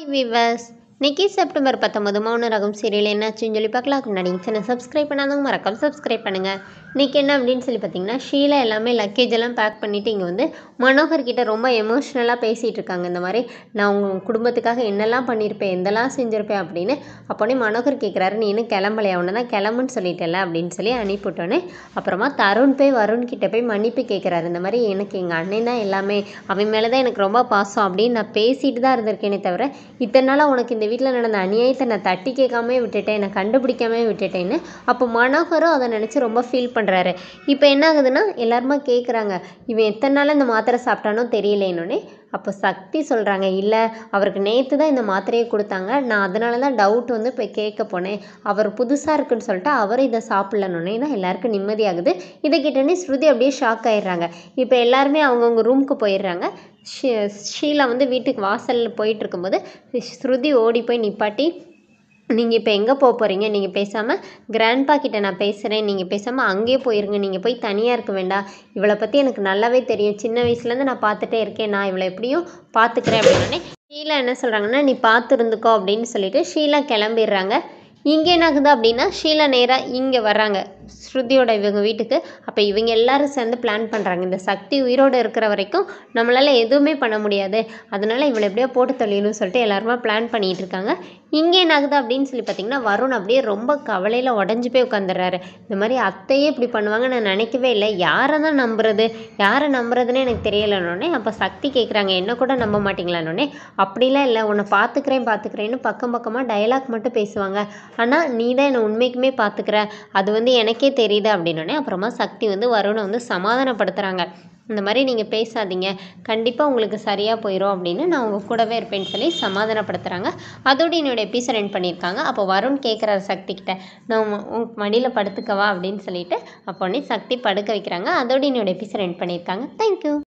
hi viewers இன்னைக்கு September பத்தொம்பது மௌன ரகம் சீரியல் என்னாச்சுன்னு சொல்லி பார்க்கலாம் முன்னாடி சேனல் சப்ஸ்கிரைப் பண்ணாதவங்க மறக்காம சப்ஸ்கிரைப் பண்ணுங்கள் இன்றைக்கி என்ன அப்படின்னு சொல்லி பார்த்தீங்கன்னா ஷீலா எல்லாமே லக்கேஜ் எல்லாம் பேக் பண்ணிவிட்டு இங்கே வந்து மனோகர் கிட்ட ரொம்ப எமோஷ்னலாக பேசிகிட்டு இருக்காங்க இந்த மாதிரி நான் உங்கள் குடும்பத்துக்காக என்னெல்லாம் பண்ணியிருப்பேன் எந்தெல்லாம் செஞ்சுருப்பேன் அப்படின்னு அப்போனே மனோகர் கேட்குறாரு நீ இன்னும் கிளம்பலையா அவனை தான் கிளம்புன்னு சொல்லிட்டல அப்படின்னு சொல்லி அனுப்பிவிட்டோன்னே அப்புறமா தருண் போய் வருண் கிட்ட போய் மன்னிப்பு கேட்குறாரு இந்த மாதிரி எனக்கு எங்கள் அண்ணன் தான் எல்லாமே அவன் மேலே தான் எனக்கு ரொம்ப பாசம் அப்படின்னு நான் பேசிட்டு தான் இருந்திருக்கேனே தவிர இத்தனை நாளாக உனக்கு இந்த வீட்டில் நடந்த அநியாயத்தை நான் தட்டி கேட்காம விட்டுட்டேன் நான் கண்டுபிடிக்காம விட்டுட்டேன்னு அப்போ மனோகரும் அதை நினச்சி ரொம்ப ஃபீல் பண்ணுறாரு இப்போ என்ன ஆகுதுன்னா எல்லாருமா கேட்குறாங்க இவன் எத்தனை நாள் இந்த மாத்திரை சாப்பிட்டானோ தெரியலேன்னொன்னே அப்போ சக்தி சொல்கிறாங்க இல்லை அவருக்கு நேற்று தான் இந்த மாத்திரையை கொடுத்தாங்க நான் அதனால தான் டவுட் வந்து இப்போ கேட்க போனேன் அவர் புதுசாக இருக்குன்னு சொல்லிட்டு அவர் இதை சாப்பிட்லன்னொன்னே தான் எல்லாருக்கும் நிம்மதியாகுது இதை கேட்டோன்னே ஸ்ருதி அப்படியே ஷாக் ஆயிடுறாங்க இப்போ எல்லாருமே அவங்கவுங்க ரூமுக்கு போயிடுறாங்க ஷீ ஷீலா வந்து வீட்டுக்கு வாசலில் போயிட்டு இருக்கும்போது ஸ்ருதி ஓடி போய் நிப்பாட்டி நீங்கள் இப்போ எங்கே போக போகிறீங்க நீங்கள் பேசாமல் கிராண்ட்பா கிட்ட நான் பேசுகிறேன் நீங்கள் பேசாமல் அங்கேயே போயிருங்க நீங்கள் போய் தனியாக இருக்க வேண்டாம் இவளை பற்றி எனக்கு நல்லாவே தெரியும் சின்ன வயசுலேருந்து நான் பார்த்துட்டே இருக்கேன் நான் இவளை எப்படியும் பார்த்துக்கிறேன் அப்படின்னே ஷீலா என்ன சொல்கிறாங்கன்னா நீ பார்த்து இருந்துக்கோ அப்படின்னு சொல்லிட்டு ஷீலா கிளம்பிடுறாங்க இங்கே என்ன ஆகுது அப்படின்னா ஷீலா நேராக இங்கே வர்றாங்க ஸ்ருதியோட இவங்க வீட்டுக்கு அப்போ இவங்க எல்லாரும் சேர்ந்து பிளான் பண்ணுறாங்க இந்த சக்தி உயிரோடு இருக்கிற வரைக்கும் நம்மளால் எதுவுமே பண்ண முடியாது அதனால் இவளை எப்படியோ போட்டு தள்ளிடணும்னு சொல்லிட்டு எல்லாருமா பிளான் பண்ணிகிட்டு இருக்காங்க இங்கே என்ன ஆகுது அப்படின்னு சொல்லி பார்த்தீங்கன்னா வருண் அப்படியே ரொம்ப கவலையில் உடஞ்சி போய் உட்காந்துடுறாரு இந்த மாதிரி அத்தையே இப்படி பண்ணுவாங்க நான் நினைக்கவே இல்லை யாரை தான் நம்புறது யாரை நம்புறதுன்னு எனக்கு தெரியலன்னொடனே அப்போ சக்தி கேட்குறாங்க என்ன கூட நம்ப மாட்டீங்களான்னொடனே அப்படிலாம் இல்லை உன்னை பார்த்துக்கிறேன் பார்த்துக்கிறேன்னு பக்கம் பக்கமாக டயலாக் மட்டும் பேசுவாங்க ஆனால் நீ தான் என்னை உண்மைக்குமே பார்த்துக்கிற அது வந்து எனக்கே தெரியுது அப்படின்னோடனே அப்புறமா சக்தி வந்து வருணை வந்து சமாதானப்படுத்துகிறாங்க இந்த மாதிரி நீங்கள் பேசாதீங்க கண்டிப்பாக உங்களுக்கு சரியாக போயிடும் அப்படின்னு நான் உங்கள் கூடவே இருப்பேன்னு சொல்லி சமாதானப்படுத்துகிறாங்க அதோடு என்னோட எபிசோட் எண்ட் பண்ணியிருக்காங்க அப்போ வருண் கேட்குறாரு சக்தி கிட்ட நான் உன் உன் மடியில் படுத்துக்கவா அப்படின்னு சொல்லிட்டு அப்போ உடனே சக்தி படுக்க வைக்கிறாங்க அதோடு என்னோட எபிசோட் எண்ட் பண்ணியிருக்காங்க தேங்க்யூ